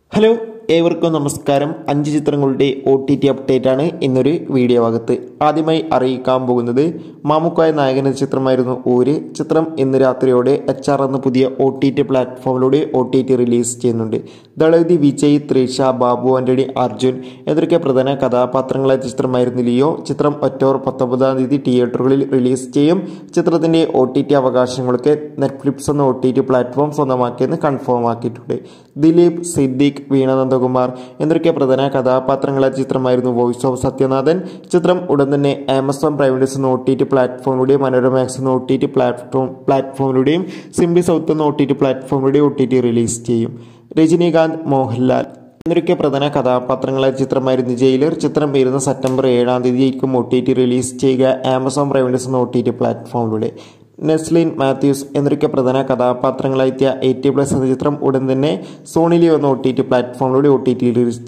hello ഏവർക്കും നമസ്കാരം അഞ്ച് ചിത്രങ്ങളുടെ ഒ ടി ടി അപ്ഡേറ്റ് ആണ് ഇന്നൊരു വീഡിയോ ഭാഗത്ത് ആദ്യമായി അറിയിക്കാൻ പോകുന്നത് മാമുക്കായ നായകന ചിത്രമായിരുന്നു ഒരു ചിത്രം ഇന്ന് രാത്രിയോടെ എച്ച് ആർ എന്ന പുതിയ ഒ ടി ടി പ്ലാറ്റ്ഫോമിലൂടെ ഒ ടി ടി റിലീസ് ചെയ്യുന്നുണ്ട് ദളപതി വിജയ് ത്രിഷ ബാബു ആന്റണി അർജുൻ എന്നൊക്കെ പ്രധാന കഥാപാത്രങ്ങളായ ചിത്രമായിരുന്നു ലിയോ ചിത്രം ഒക്ടോബർ പത്തൊമ്പതാം തീയതി തിയേറ്ററുകളിൽ റിലീസ് ചെയ്യും ചിത്രത്തിന്റെ ഒ ടി ടി അവകാശങ്ങൾക്ക് നെറ്റ്ഫ്ലിക്സ് എന്ന ഒ ടി ടി പ്ലാറ്റ്ഫോം സ്വന്തമാക്കിയെന്ന് കൺഫേം ആക്കിയിട്ടുണ്ട് ദിലീപ് സിദ്ദിഖ് വീണ നന്ദകുമാർ എന്നൊക്കെ പ്രധാന കഥാപാത്രങ്ങളായ ചിത്രമായിരുന്നു വോയിസ് ഓഫ് സത്യനാഥൻ ചിത്രം ഉടൻ തന്നെ ആമസോൺ പ്രൈവറ്റീസ് എന്ന ഒ ടി ടി പ്ലാറ്റ്ഫോമിലൂടെയും മനോരമാക്സ് എന്ന ഒ ടി ടി പ്ലാറ്റ്ഫോം പ്ലാറ്റ്ഫോമിലൂടെയും സിംപ്ലി സൗത്ത് എന്ന ഒ ടി ടി പ്ലാറ്റ്ഫോമിലൂടെയും ഒ ടി ടി റിലീസ് ചെയ്യും രജനീകാന്ത് മോഹൻലാൽ എന്നൊക്കെ പ്രധാന കഥാപാത്രങ്ങളായ ചിത്രമായിരുന്നു ജയിലർ ചിത്രം വരുന്ന സെപ്റ്റംബർ ഏഴാം തീയതിയായിരിക്കും ഒ ടി ടി റിലീസ് ചെയ്യുക ആമസോൺ പ്രൈവറ്റീസ് എന്ന ഒ ടി ടി പ്ലാറ്റ്ഫോമിലൂടെ നെസ്ലിൻ മാത്യൂസ് എന്നൊക്കെ പ്രധാന കഥാപാത്രങ്ങളായെത്തിയ എയ്റ്റി പ്ലസ് എന്ന ചിത്രം ഉടൻ തന്നെ സോണിലി എന്ന ഒ ടി ടി പ്ലാറ്റ്ഫോമിലൂടെ ഒ ടി ടി റിലീസ്